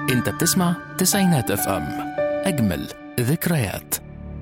انت بتسمع تسعينات اف ام اجمل ذكريات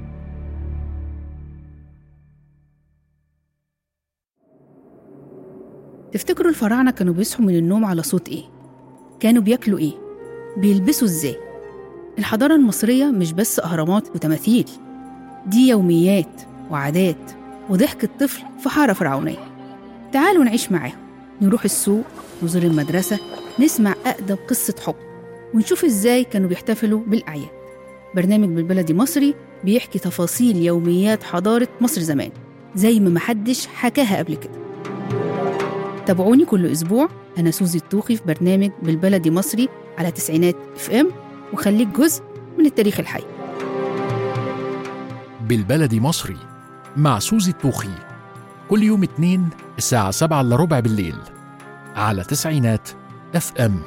تفتكروا الفراعنة كانوا بيصحوا من النوم على صوت إيه؟ كانوا بياكلوا إيه؟ بيلبسوا إزاي؟ الحضارة المصرية مش بس أهرامات وتماثيل دي يوميات وعادات وضحك الطفل في حارة فرعونية تعالوا نعيش معاهم نروح السوق نزور المدرسة نسمع أقدم قصة حب ونشوف إزاي كانوا بيحتفلوا بالأعياد برنامج بالبلدي مصري بيحكي تفاصيل يوميات حضارة مصر زمان زي ما محدش حكاها قبل كده تابعوني كل أسبوع أنا سوزي الطوخي في برنامج بالبلدي مصري على تسعينات اف ام وخليك جزء من التاريخ الحي بالبلدي مصري مع سوزي الطوخي كل يوم اتنين الساعة سبعة إلا ربع بالليل على تسعينات اف ام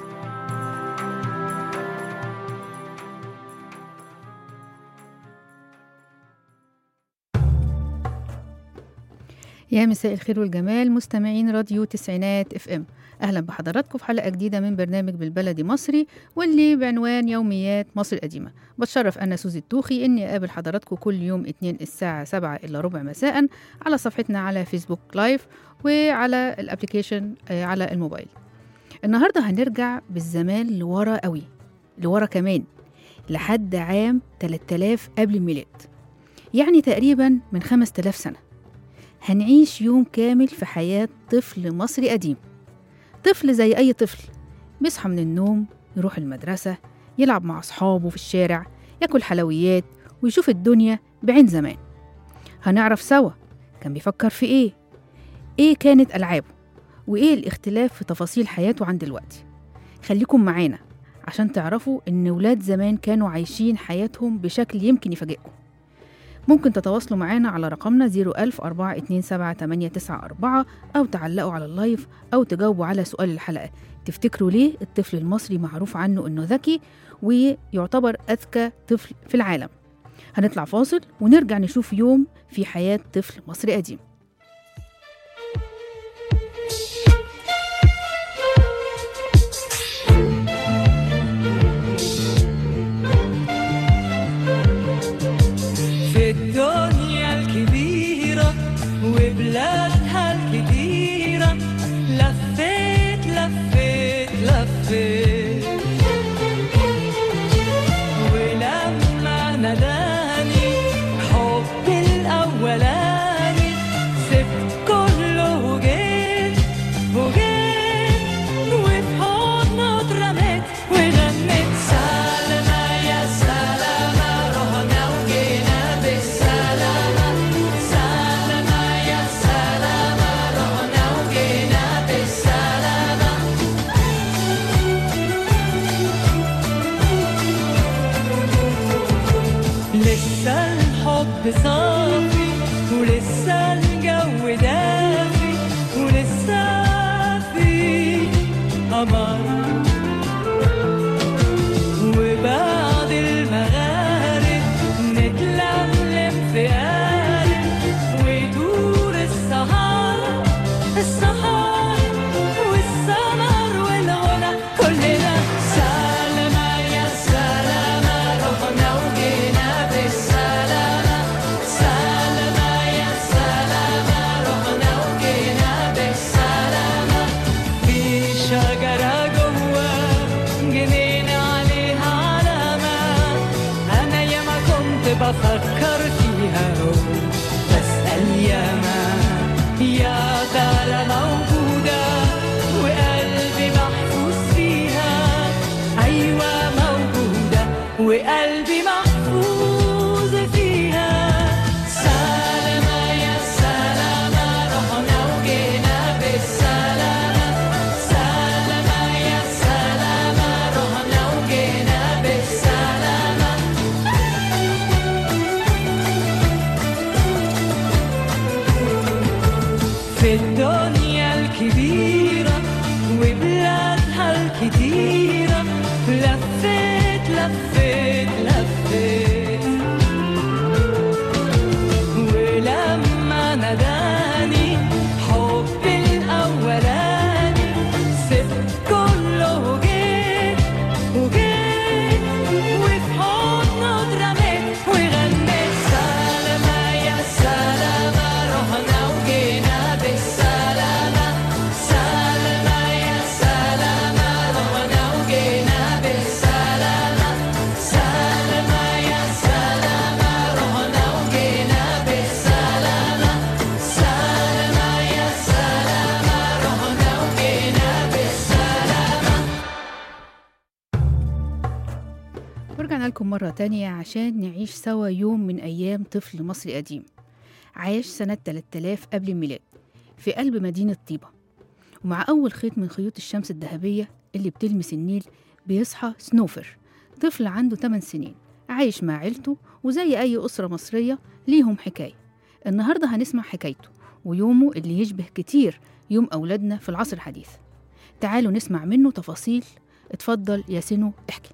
يا مساء الخير والجمال مستمعين راديو تسعينات اف ام اهلا بحضراتكم في حلقه جديده من برنامج بالبلدي مصري واللي بعنوان يوميات مصر القديمه بتشرف انا سوزي التوخي اني اقابل حضراتكم كل يوم اتنين الساعه سبعة الا ربع مساء على صفحتنا على فيسبوك لايف وعلى الابلكيشن آه، على الموبايل النهارده هنرجع بالزمان لورا قوي لورا كمان لحد عام 3000 قبل الميلاد يعني تقريبا من 5000 سنه هنعيش يوم كامل في حياة طفل مصري قديم طفل زي أي طفل بيصحى من النوم يروح المدرسة يلعب مع أصحابه في الشارع ياكل حلويات ويشوف الدنيا بعين زمان هنعرف سوا كان بيفكر في إيه إيه كانت ألعابه وإيه الاختلاف في تفاصيل حياته عن دلوقتي خليكم معانا عشان تعرفوا إن ولاد زمان كانوا عايشين حياتهم بشكل يمكن يفاجئكم ممكن تتواصلوا معانا على رقمنا 010427894 أو تعلقوا على اللايف أو تجاوبوا على سؤال الحلقة تفتكروا ليه الطفل المصري معروف عنه إنه ذكي ويعتبر أذكى طفل في العالم هنطلع فاصل ونرجع نشوف يوم في حياة طفل مصري قديم في الدنيا الكبيرة وبلادها الكتيرة لفيت لفيت لفيت ولما ناداني حبي الأولاني سبت كله وجيت وجيت وفي حضنه اترميت وغنيت سلامة يا سلامة رحنا وجينا بالسلامة سلامة يا سلامة رحنا وجينا بالسلامة لسه الحب صافي ولسه الجو دافي ولسه في قمر وبعد المغارب نتلملم في قارب ويدور السهر السهر والسمر والغنى كلنا سلامة يا سلامة رحنا وجينا بالسلامة سلامة يا سلامة رحنا وجينا بالسلامة في شجرة جوا جنينة عليها علامة أنا ياما كنت بفكر فيها بسأل ياما يا ترى موجودة وقلبي محفوظ فيها أيوة موجودة وقلبي محفوظ فيها سلامة يا سلامة رحنا وجينا بالسلامة سلامة يا سلامة رحنا وجينا بالسلامة في الدنيا الكبيرة وبلادها الكتيرة لفيت لفيت لفيت بيكم مرة تانية عشان نعيش سوا يوم من أيام طفل مصري قديم عاش سنة 3000 قبل الميلاد في قلب مدينة طيبة ومع أول خيط من خيوط الشمس الذهبية اللي بتلمس النيل بيصحى سنوفر طفل عنده 8 سنين عايش مع عيلته وزي أي أسرة مصرية ليهم حكاية النهاردة هنسمع حكايته ويومه اللي يشبه كتير يوم أولادنا في العصر الحديث تعالوا نسمع منه تفاصيل اتفضل يا سنو احكي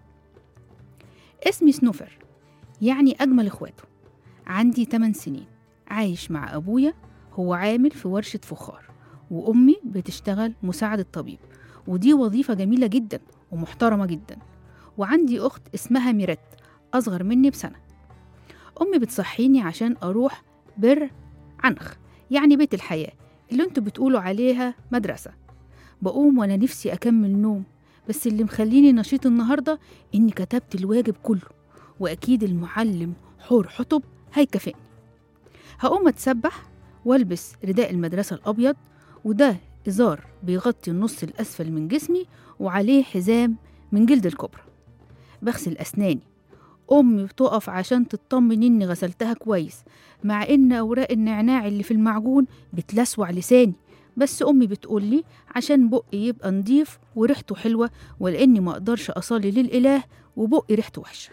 اسمي سنوفر يعني أجمل إخواته عندي 8 سنين عايش مع أبويا هو عامل في ورشة فخار وأمي بتشتغل مساعدة طبيب ودي وظيفة جميلة جدا ومحترمة جدا وعندي أخت اسمها ميرت أصغر مني بسنة أمي بتصحيني عشان أروح بر عنخ يعني بيت الحياة اللي انتوا بتقولوا عليها مدرسة بقوم وأنا نفسي أكمل نوم بس اللي مخليني نشيط النهاردة إني كتبت الواجب كله وأكيد المعلم حور حطب هيكافئني هقوم أتسبح والبس رداء المدرسة الأبيض وده إزار بيغطي النص الأسفل من جسمي وعليه حزام من جلد الكبرى بغسل أسناني أمي بتقف عشان تطمن إني غسلتها كويس مع إن أوراق النعناع اللي في المعجون بتلسوع لساني بس أمي بتقولي عشان بقي يبقى نضيف وريحته حلوة ولأني ما أقدرش أصلي للإله وبقي ريحته وحشة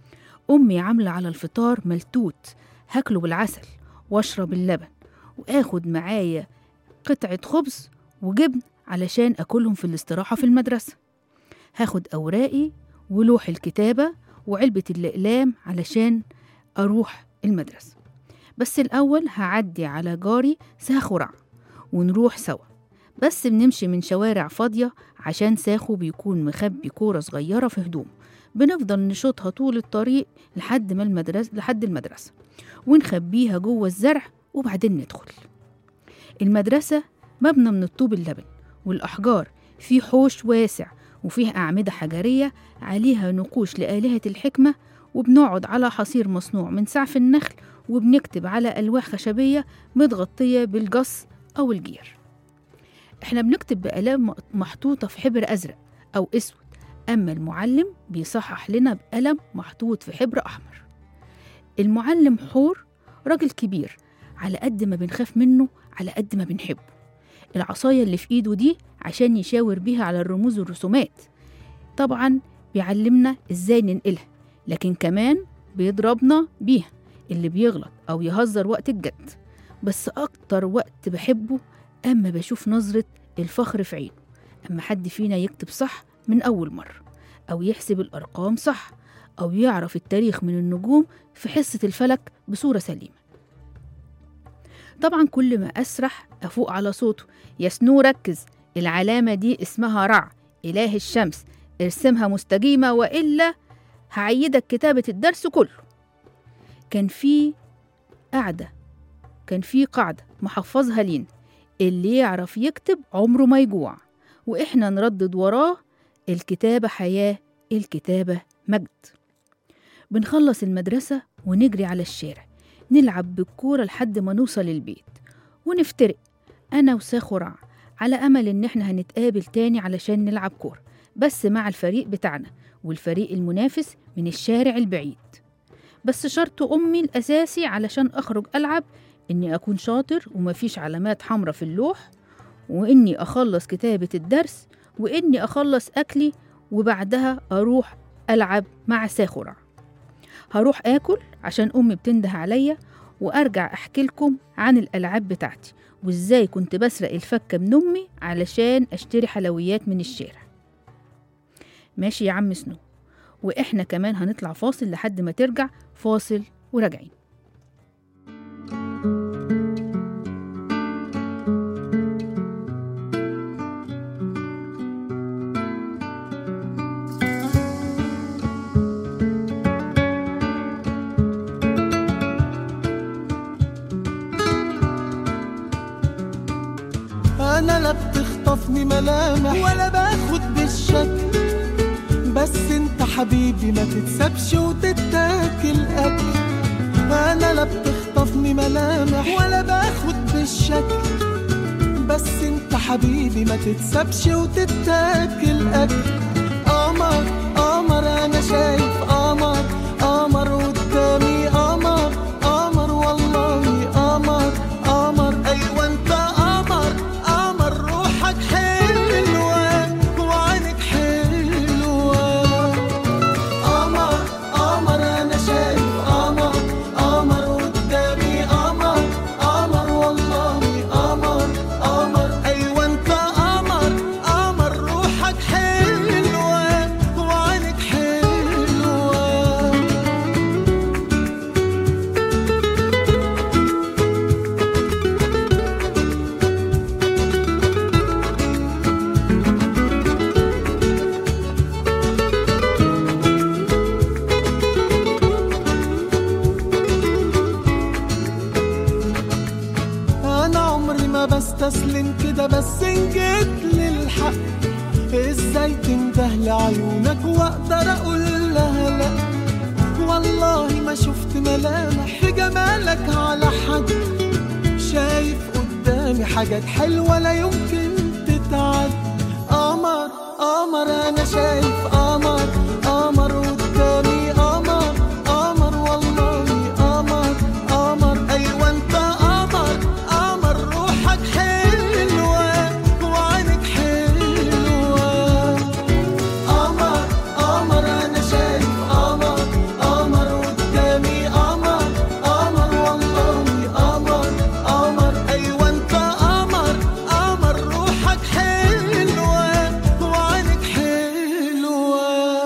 أمي عاملة على الفطار ملتوت هاكله بالعسل واشرب اللبن واخد معايا قطعة خبز وجبن علشان أكلهم في الاستراحة في المدرسة هاخد أوراقي ولوح الكتابة وعلبة الأقلام علشان أروح المدرسة بس الأول هعدي على جاري ساخرع ونروح سوا بس بنمشي من شوارع فاضية عشان ساخو بيكون مخبي كورة صغيرة في هدوم بنفضل نشوطها طول الطريق لحد ما المدرسة لحد المدرسة ونخبيها جوه الزرع وبعدين ندخل المدرسة مبنى من الطوب اللبن والأحجار فيه حوش واسع وفيه أعمدة حجرية عليها نقوش لآلهة الحكمة وبنقعد على حصير مصنوع من سعف النخل وبنكتب على ألواح خشبية متغطية بالجص أو الجير احنا بنكتب بقلم محطوطة في حبر أزرق أو أسود أما المعلم بيصحح لنا بقلم محطوط في حبر أحمر المعلم حور راجل كبير على قد ما بنخاف منه على قد ما بنحبه العصاية اللي في إيده دي عشان يشاور بيها على الرموز والرسومات طبعا بيعلمنا إزاي ننقلها لكن كمان بيضربنا بيها اللي بيغلط أو يهزر وقت الجد بس أكتر وقت بحبه أما بشوف نظرة الفخر في عينه أما حد فينا يكتب صح من أول مرة أو يحسب الأرقام صح أو يعرف التاريخ من النجوم في حصة الفلك بصورة سليمة طبعا كل ما أسرح أفوق على صوته يا سنو ركز العلامة دي اسمها رع إله الشمس ارسمها مستجيمة وإلا هعيدك كتابة الدرس كله كان في قاعدة كان في قاعدة محفظها لينا اللي يعرف يكتب عمره ما يجوع وإحنا نردد وراه الكتابة حياة الكتابة مجد بنخلص المدرسة ونجري على الشارع نلعب بالكورة لحد ما نوصل البيت ونفترق أنا وساخرع على أمل إن إحنا هنتقابل تاني علشان نلعب كورة بس مع الفريق بتاعنا والفريق المنافس من الشارع البعيد بس شرط أمي الأساسي علشان أخرج ألعب إني أكون شاطر ومفيش علامات حمراء في اللوح وإني أخلص كتابة الدرس وإني أخلص أكلي وبعدها أروح ألعب مع ساخرع هروح آكل عشان أمي بتنده عليا وأرجع أحكي لكم عن الألعاب بتاعتي وإزاي كنت بسرق الفكة من أمي علشان أشتري حلويات من الشارع ماشي يا عم سنو وإحنا كمان هنطلع فاصل لحد ما ترجع فاصل وراجعين انا لا بتخطفني ملامح ولا باخد بالشكل بس انت حبيبي ما تتسابش وتتاكل اكل انا لا بتخطفني ملامح ولا باخد بالشكل بس انت حبيبي ما تتسابش وتتاكل اكل قمر قمر انا شايف قمر جيت للحق ازاي تنده لعيونك واقدر اقول لها لا والله ما شفت ملامح في جمالك على حد شايف قدامي حاجات حلوة لا يمكن تتعد قمر قمر انا شايف قمر قمر قدامي قمر قمر والله قمر قمر ايوه انت قمر قمر روحك حلوة وعينك حلوة قمر قمر انا شايف قمر قمر قدامي قمر قمر والله قمر قمر ايوه انت قمر قمر روحك حلوة وعينك حلوة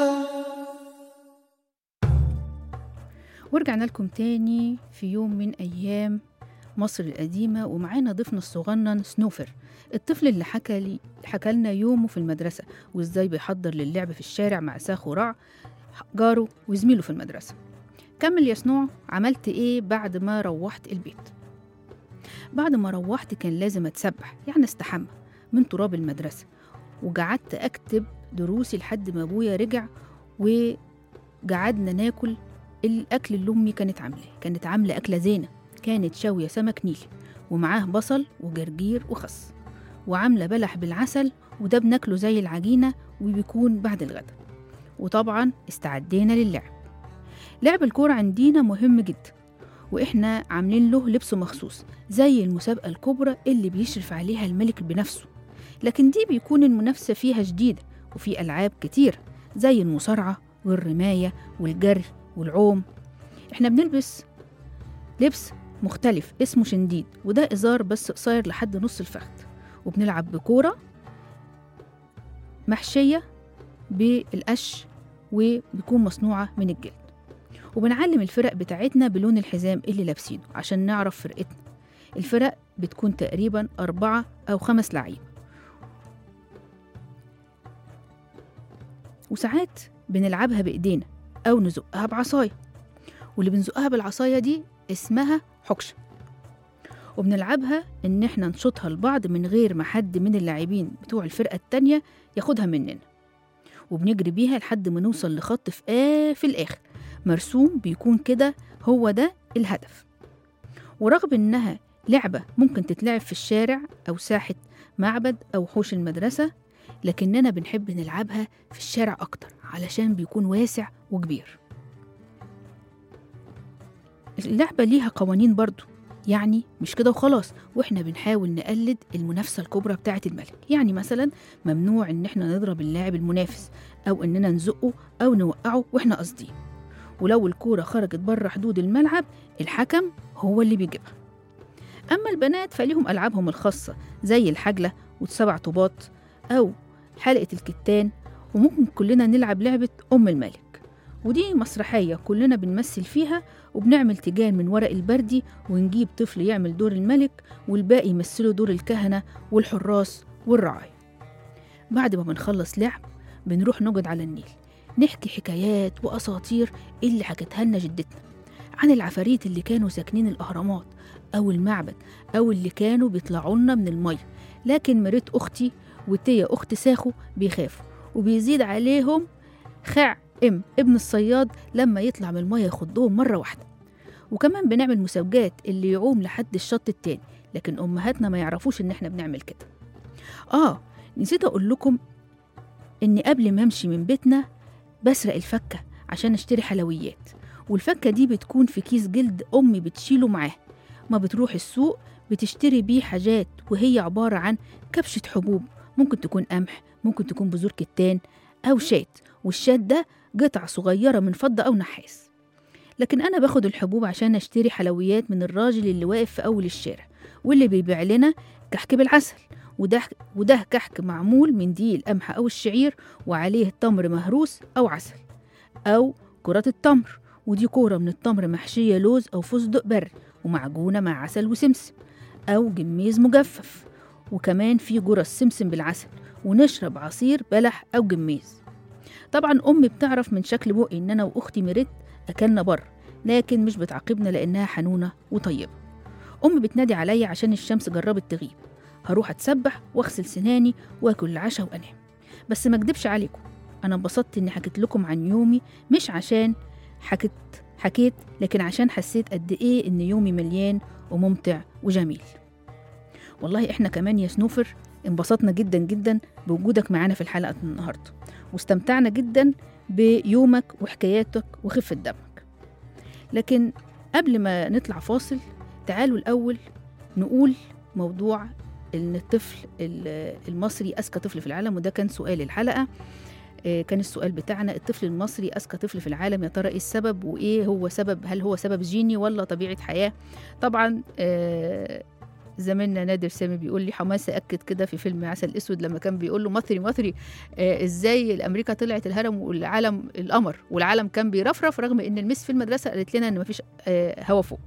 ورجعنا لكم تاني في يوم من أيام مصر القديمة ومعانا ضيفنا الصغنن سنوفر الطفل اللي حكى لي حكى لنا يومه في المدرسة وإزاي بيحضر للعب في الشارع مع ساخ ورع جاره وزميله في المدرسة كمل يا سنوع عملت إيه بعد ما روحت البيت بعد ما روحت كان لازم أتسبح يعني استحمى من تراب المدرسة وقعدت أكتب دروسي لحد ما أبويا رجع وقعدنا ناكل الأكل اللي أمي كانت عاملاه كانت عاملة أكلة زينة كانت شاوية سمك نيلي ومعاه بصل وجرجير وخس وعاملة بلح بالعسل وده بناكله زي العجينة وبيكون بعد الغدا وطبعا استعدينا للعب لعب الكورة عندنا مهم جدا وإحنا عاملين له لبس مخصوص زي المسابقة الكبرى اللي بيشرف عليها الملك بنفسه لكن دي بيكون المنافسة فيها شديدة وفي ألعاب كتير زي المصارعة والرماية والجري والعوم احنا بنلبس لبس مختلف اسمه شنديد وده إزار بس قصير لحد نص الفخذ وبنلعب بكورة محشية بالقش وبيكون مصنوعة من الجلد وبنعلم الفرق بتاعتنا بلون الحزام اللي لابسينه عشان نعرف فرقتنا الفرق بتكون تقريبا أربعة أو خمس لعيبة وساعات بنلعبها بإيدينا أو نزقها بعصاية واللي بنزقها بالعصاية دي اسمها حكشة وبنلعبها إن إحنا نشوطها لبعض من غير ما حد من اللاعبين بتوع الفرقة التانية ياخدها مننا وبنجري بيها لحد ما نوصل لخط في آه في الآخر مرسوم بيكون كده هو ده الهدف ورغم إنها لعبة ممكن تتلعب في الشارع أو ساحة معبد أو حوش المدرسة لكننا بنحب نلعبها في الشارع أكتر علشان بيكون واسع وكبير اللعبة ليها قوانين برضو يعني مش كده وخلاص واحنا بنحاول نقلد المنافسة الكبرى بتاعة الملك يعني مثلا ممنوع ان احنا نضرب اللاعب المنافس او اننا نزقه او نوقعه واحنا قاصدين ولو الكورة خرجت بره حدود الملعب الحكم هو اللي بيجيبها أما البنات فليهم ألعابهم الخاصة زي الحجلة والسبع طوبات أو حلقة الكتان وممكن كلنا نلعب لعبة أم الملك ودي مسرحية كلنا بنمثل فيها وبنعمل تيجان من ورق البردي ونجيب طفل يعمل دور الملك والباقي يمثلوا دور الكهنة والحراس والرعاية بعد ما بنخلص لعب بنروح نقعد على النيل نحكي حكايات وأساطير اللي حكتها لنا جدتنا عن العفاريت اللي كانوا ساكنين الأهرامات أو المعبد أو اللي كانوا بيطلعوا لنا من المية لكن مريت أختي وتيا أخت ساخو بيخافوا وبيزيد عليهم خع ام ابن الصياد لما يطلع من المية يخضهم مرة واحدة وكمان بنعمل مسابقات اللي يعوم لحد الشط التاني لكن أمهاتنا ما يعرفوش إن إحنا بنعمل كده آه نسيت أقول لكم إني قبل ما أمشي من بيتنا بسرق الفكة عشان أشتري حلويات والفكة دي بتكون في كيس جلد أمي بتشيله معاها ما بتروح السوق بتشتري بيه حاجات وهي عبارة عن كبشة حبوب ممكن تكون قمح ممكن تكون بذور كتان أو شات والشات ده قطع صغيرة من فضة أو نحاس لكن أنا باخد الحبوب عشان أشتري حلويات من الراجل اللي واقف في أول الشارع واللي بيبيع لنا كحك بالعسل وده وده كحك معمول من دقيق القمح أو الشعير وعليه تمر مهروس أو عسل أو كرة التمر ودي كورة من التمر محشية لوز أو فستق بري ومعجونة مع عسل وسمسم أو جميز مجفف وكمان في جرس سمسم بالعسل ونشرب عصير بلح أو جميز طبعا أمي بتعرف من شكل بقي إن أنا وأختي ميريت أكلنا بره لكن مش بتعاقبنا لأنها حنونة وطيبة أمي بتنادي عليا عشان الشمس جربت تغيب هروح اتسبح واغسل سناني واكل العشاء وانام بس ما اكدبش عليكم انا انبسطت اني حكيت لكم عن يومي مش عشان حكيت حكيت لكن عشان حسيت قد ايه ان يومي مليان وممتع وجميل والله احنا كمان يا سنوفر انبسطنا جدا جدا بوجودك معانا في الحلقه النهارده واستمتعنا جدا بيومك وحكاياتك وخفه دمك لكن قبل ما نطلع فاصل تعالوا الاول نقول موضوع ان الطفل ال- المصري اذكى طفل في العالم وده كان سؤال الحلقه آه، كان السؤال بتاعنا الطفل المصري اذكى طفل في العالم يا ترى ايه السبب وايه هو سبب هل هو سبب جيني ولا طبيعه حياه طبعا آه، زميلنا نادر سامي بيقول لي حماسه اكد كده في فيلم عسل اسود لما كان بيقول له مصري مصري آه ازاي الامريكا طلعت الهرم والعالم القمر والعالم كان بيرفرف رغم ان المس في المدرسه قالت لنا ان مفيش آه هوا فوق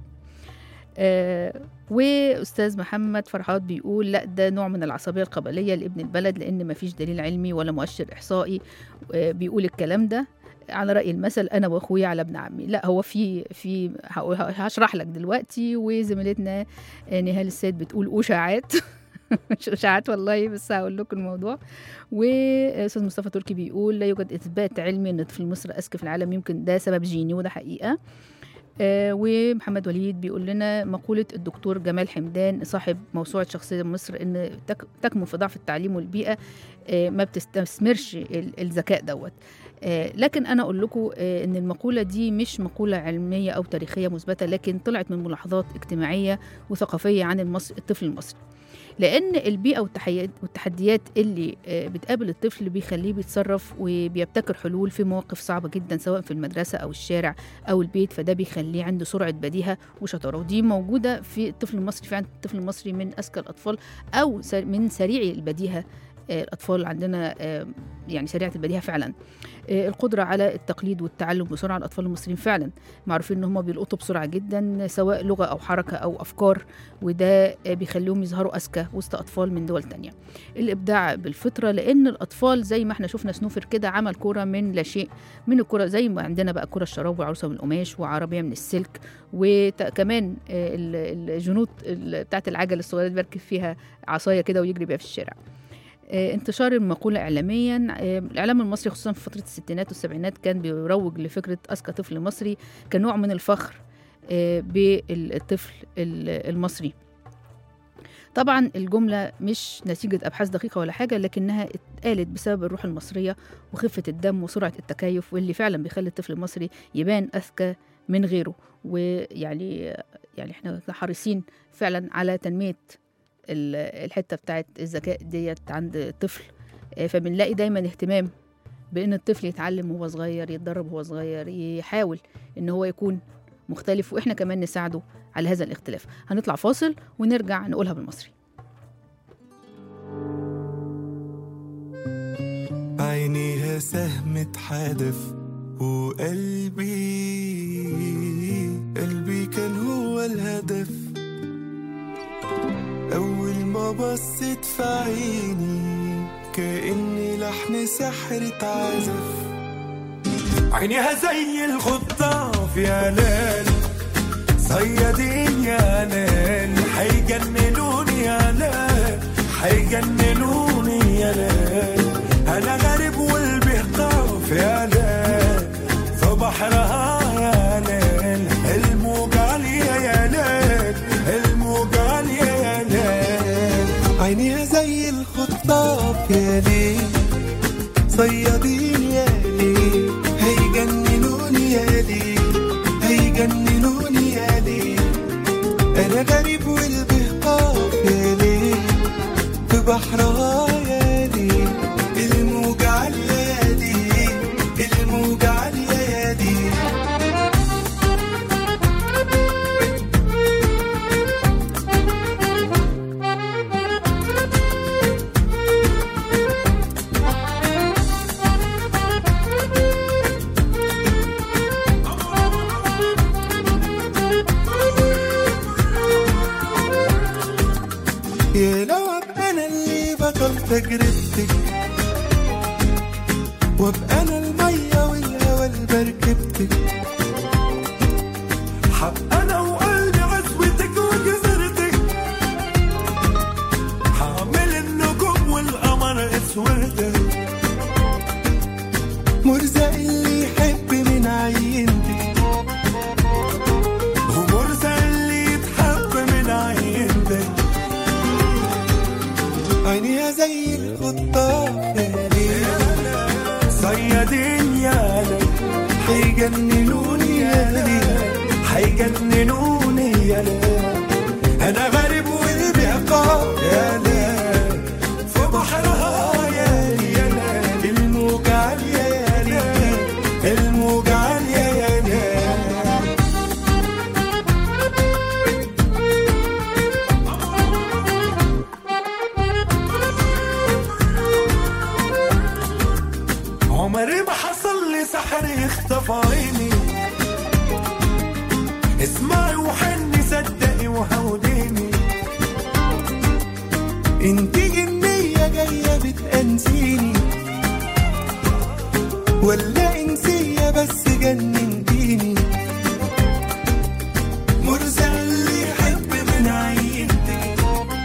آه واستاذ محمد فرحات بيقول لا ده نوع من العصبيه القبليه لابن البلد لان مفيش دليل علمي ولا مؤشر احصائي آه بيقول الكلام ده على راي المثل انا واخويا على ابن عمي لا هو في في هقول- هشرح لك دلوقتي وزميلتنا آه، نهال السيد بتقول اشاعات مش اشاعات والله بس هقول لكم الموضوع واستاذ مصطفى تركي بيقول لا يوجد اثبات علمي ان طفل مصر اذكى في العالم يمكن ده سبب جيني وده حقيقه آه، ومحمد وليد بيقول لنا مقولة الدكتور جمال حمدان صاحب موسوعة شخصية مصر إن تك- تكمن في ضعف التعليم والبيئة آه، ما بتستثمرش ال- الذكاء دوت آه، لكن أنا أقول لكم آه، إن المقولة دي مش مقولة علمية أو تاريخية مثبتة لكن طلعت من ملاحظات اجتماعية وثقافية عن المصر الطفل المصري لأن البيئة والتحيات- والتحديات اللي آه، بتقابل الطفل بيخليه بيتصرف وبيبتكر حلول في مواقف صعبة جدا سواء في المدرسة أو الشارع او البيت فده بيخليه عنده سرعه بديهه وشطاره ودي موجوده في الطفل المصري فعلا الطفل المصري من اذكى الاطفال او سر- من سريعي البديهه آه، الاطفال عندنا آه، يعني سريعه البديهه فعلا آه، القدره على التقليد والتعلم بسرعه الاطفال المصريين فعلا معروفين ان هم بيلقطوا بسرعه جدا سواء لغه او حركه او افكار وده آه، بيخليهم يظهروا اذكى وسط اطفال من دول تانية الابداع بالفطره لان الاطفال زي ما احنا شفنا سنوفر كده عمل كوره من لا شيء من الكرة زي ما عندنا بقى كرة الشراب وعروسة من القماش وعربية من السلك وكمان الجنود ال- بتاعت العجل الصغيرة اللي بيركب فيها عصاية كده ويجري بيها في الشارع آه، انتشار المقولة إعلاميا آه، الإعلام المصري خصوصا في فترة الستينات والسبعينات كان بيروج لفكرة أذكى طفل مصري كنوع من الفخر آه، بالطفل ال- المصري طبعا الجملة مش نتيجة أبحاث دقيقة ولا حاجة لكنها اتقالت بسبب الروح المصرية وخفة الدم وسرعة التكيف واللي فعلا بيخلي الطفل المصري يبان أذكى من غيره ويعني يعني احنا حريصين فعلا على تنمية ال- الحتة بتاعت الذكاء ديت عند الطفل آه، فبنلاقي دايما اهتمام بأن الطفل يتعلم وهو صغير يتدرب وهو صغير يحاول ان هو يكون مختلف واحنا كمان نساعده على هذا الاختلاف هنطلع فاصل ونرجع نقولها بالمصري عينيها سهم اتحدف وقلبي قلبي كان هو الهدف أول ما بصيت في عيني كأن لحن سحر اتعزف عينيها زي الخطاف يا ليل صيادين يا ليل حيجننوني يا ليل حيجننوني يا ليل انا غريب والبهقاف يا ليل في بحرها يا ليل الموج عالية يا ليل الموج عالية يا ليل عينيها زي الخطاف يا ليل صيادين يا ليل هيجننوني يا ليل هيجننوني يا ليل انا غريب والبهقاف يا ليل في بحرها يا ليل الموج عالية يا ليل الموج عالية يا ليل يا لو ابقى انا اللي بطل تجربتك وابقى انا الميه والهوى اللي بركبتك حق انا وقلبي عزوتك وجزرتك خطاف يا ليل صيادين يا ليل حيجننوني يا ليل حيجننوني يا ليل انا غريب وقلبي عقاب يا ليل في بحرها يا ليل الموج عالية يا ليل الموج عالية يا ليل عمري ما حصل لي سحر يخطف عيني اسمعي وحني صدقي وهوديني انتي جنية جاية بتأنسيني ولا انسية بس جننتيني مرزق اللي يحب من عينتك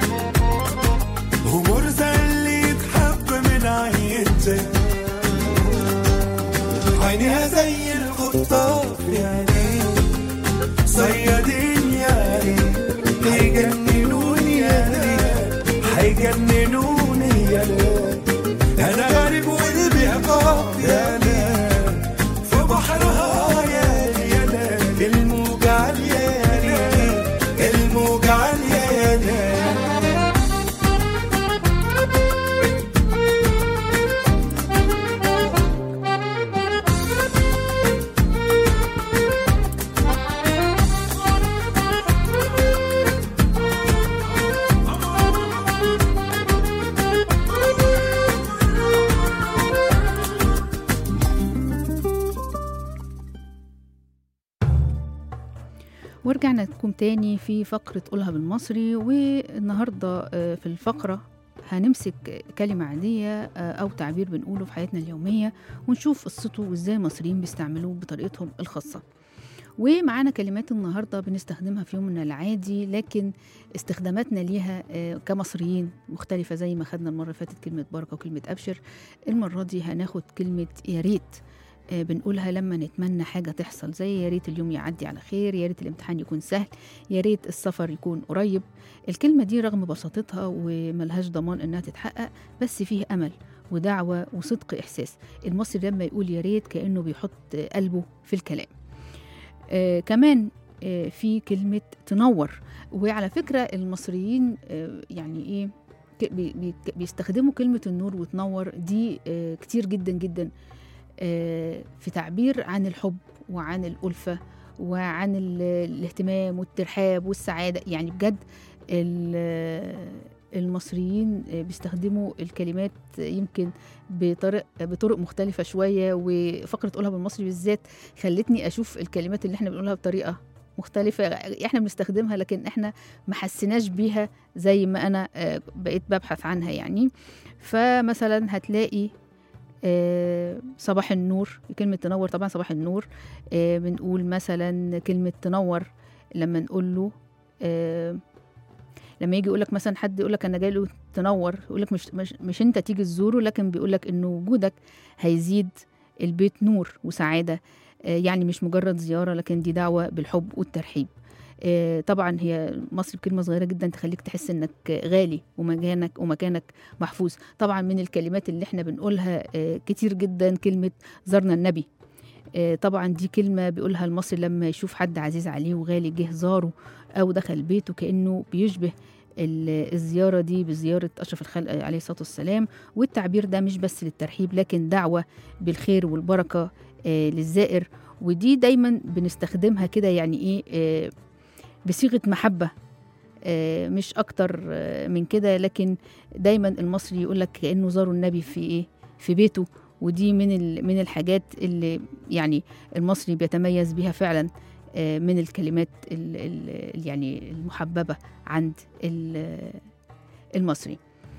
ومرزق اللي يتحب من عينتك عينيها زي الخطاف يا ليل صيادين يا ليل هيجننوني يا ليل هيجننوني يا ليل انا غريب وقلبي عقاب يا ليل في بحرها يا ليل الموج عالية يا ليل الموج عالية يا ليل ورجعنا لكم تاني في فقرة قولها بالمصري والنهاردة آه، في الفقرة هنمسك كلمة عادية آه، أو تعبير بنقوله في حياتنا اليومية ونشوف قصته وإزاي المصريين بيستعملوه بطريقتهم الخاصة ومعانا كلمات النهاردة بنستخدمها في يومنا العادي لكن استخداماتنا ليها آه، كمصريين مختلفة زي ما خدنا المرة اللي فاتت كلمة بركة وكلمة أبشر المرة دي هناخد كلمة يا ريت آه، بنقولها لما نتمنى حاجة تحصل زي يا ريت اليوم يعدي على خير يا ريت الامتحان يكون سهل يا ريت السفر يكون قريب الكلمة دي رغم بساطتها وملهاش ضمان إنها تتحقق بس فيه أمل ودعوة وصدق إحساس المصري لما يقول يا ريت كأنه بيحط آه، قلبه في الكلام آه كمان آه في كلمة تنور وعلى فكرة المصريين آه يعني إيه ك- بي- بي- بيستخدموا كلمة النور وتنور دي آه كتير جدا جدا آه، في تعبير عن الحب وعن الألفة وعن ال- الاهتمام والترحاب والسعادة يعني بجد ال- المصريين آه، بيستخدموا الكلمات يمكن بطرق بطرق مختلفة شوية وفقرة قولها بالمصري بالذات خلتني أشوف الكلمات اللي احنا بنقولها بطريقة مختلفة احنا بنستخدمها لكن احنا ما حسيناش بيها زي ما انا آه، بقيت ببحث عنها يعني فمثلا هتلاقي آه، صباح النور كلمة تنور طبعا صباح النور آه، بنقول مثلا كلمة تنور لما نقول له آه، لما يجي يقول لك مثلا حد يقول لك انا جاي له تنور يقول لك مش, مش مش انت تيجي تزوره لكن بيقول لك انه وجودك هيزيد البيت نور وسعاده آه، يعني مش مجرد زياره لكن دي دعوه بالحب والترحيب آه، طبعا هي مصر بكلمه صغيره جدا تخليك تحس انك غالي ومكانك ومكانك محفوظ طبعا من الكلمات اللي احنا بنقولها آه، كتير جدا كلمه زارنا النبي آه، طبعا دي كلمة بيقولها المصري لما يشوف حد عزيز عليه وغالي جه زاره أو دخل بيته كأنه بيشبه ال- الزيارة دي بزيارة أشرف الخلق عليه الصلاة والسلام والتعبير ده مش بس للترحيب لكن دعوة بالخير والبركة آه، للزائر ودي دايما بنستخدمها كده يعني إيه آه، بصيغة محبة آه، مش أكتر آه، من كده لكن دايما المصري يقول لك كأنه زاروا النبي في إيه في بيته ودي من ال- من الحاجات اللي يعني المصري بيتميز بيها فعلا آه، من الكلمات ال- ال- يعني المحببة عند ال- المصري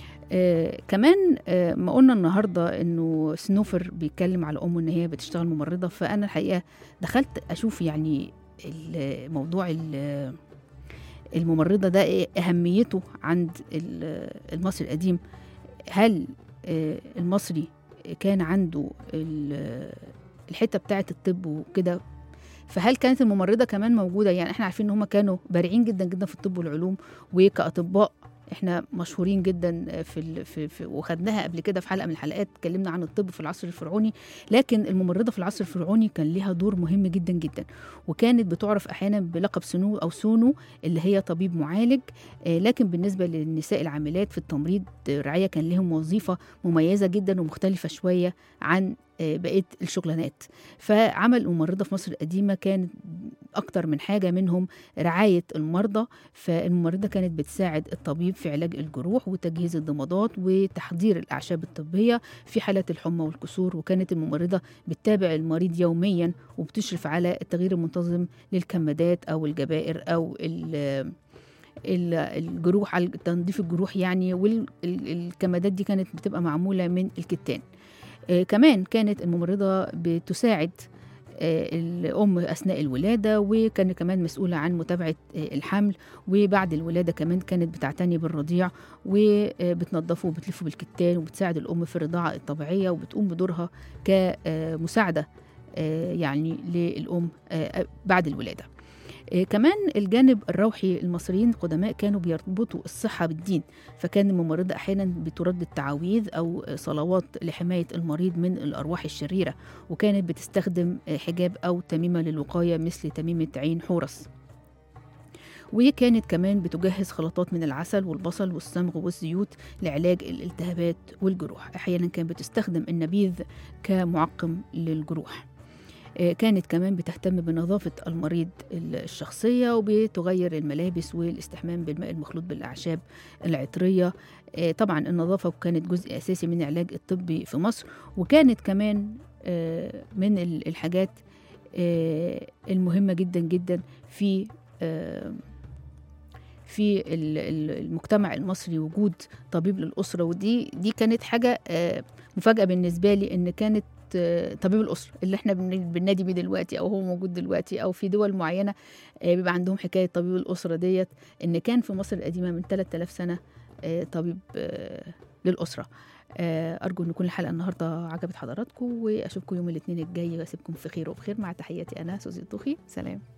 آه كمان آه ما قلنا النهارده انه سنوفر بيتكلم على امه ان هي بتشتغل ممرضه فانا الحقيقه دخلت اشوف يعني الموضوع ال- الممرضه ده ايه اهميته عند ال- المصري القديم هل آه المصري كان عنده ال- الحته بتاعه الطب وكده فهل كانت الممرضه كمان موجوده يعني احنا عارفين ان هم كانوا بارعين جدا جدا في الطب والعلوم وكاطباء احنا مشهورين جدا في, ال... في, في وخدناها قبل كده في حلقه من الحلقات اتكلمنا عن الطب في العصر الفرعوني لكن الممرضه في العصر الفرعوني كان ليها دور مهم جدا جدا وكانت بتعرف احيانا بلقب سنو او سونو اللي هي طبيب معالج آه، لكن بالنسبه للنساء العاملات في التمريض آه، الرعايه كان لهم وظيفه مميزه جدا ومختلفه شويه عن آه، بقيه الشغلانات فعمل الممرضه في مصر القديمه كانت اكتر من حاجه منهم رعايه المرضى فالممرضه كانت بتساعد الطبيب في علاج الجروح وتجهيز الضمادات وتحضير الاعشاب الطبيه في حالات الحمى والكسور وكانت الممرضه بتتابع المريض يوميا وبتشرف على التغيير المنتظم للكمادات او الجبائر او ال- ال- الجروح على تنظيف الجروح يعني والكمادات دي كانت بتبقى معموله من الكتان آه، كمان كانت الممرضه بتساعد آه، الأم أثناء الولادة وكان كمان مسؤولة عن متابعة آه، الحمل وبعد الولادة كمان كانت بتعتني بالرضيع وبتنظفه وبتلفه بالكتان وبتساعد الأم في الرضاعة الطبيعية وبتقوم بدورها كمساعدة يعني للأم آه، بعد الولادة آه، كمان الجانب الروحي المصريين القدماء كانوا بيربطوا الصحة بالدين فكان الممرضة أحيانا بتردد تعاويذ أو صلوات لحماية المريض من الأرواح الشريرة وكانت بتستخدم آه، حجاب أو تميمة للوقاية مثل تميمة عين حورس وكانت كمان بتجهز خلطات من العسل والبصل والصمغ والزيوت لعلاج الالتهابات والجروح أحيانا كانت بتستخدم النبيذ كمعقم للجروح آه، كانت كمان بتهتم بنظافة المريض الشخصية وبتغير الملابس والاستحمام بالماء المخلوط بالأعشاب العطرية آه، طبعا النظافة كانت جزء أساسي من العلاج الطبي في مصر وكانت كمان آه، من ال- الحاجات آه، المهمة جدا جدا في آه، في ال- ال- المجتمع المصري وجود طبيب للأسرة ودي دي كانت حاجة آه، مفاجأة بالنسبة لي إن كانت آه، طبيب الأسرة اللي احنا بن- بننادي بيه دلوقتي أو هو موجود دلوقتي أو في دول معينة آه، بيبقى عندهم حكاية طبيب الأسرة ديت إن كان في مصر القديمة من 3000 سنة آه، طبيب آه، للأسرة آه، أرجو أن تكون الحلقة النهاردة عجبت حضراتكم وأشوفكم يوم الاثنين الجاي وأسيبكم في خير وبخير مع تحياتي أنا سوزي الطوخي سلام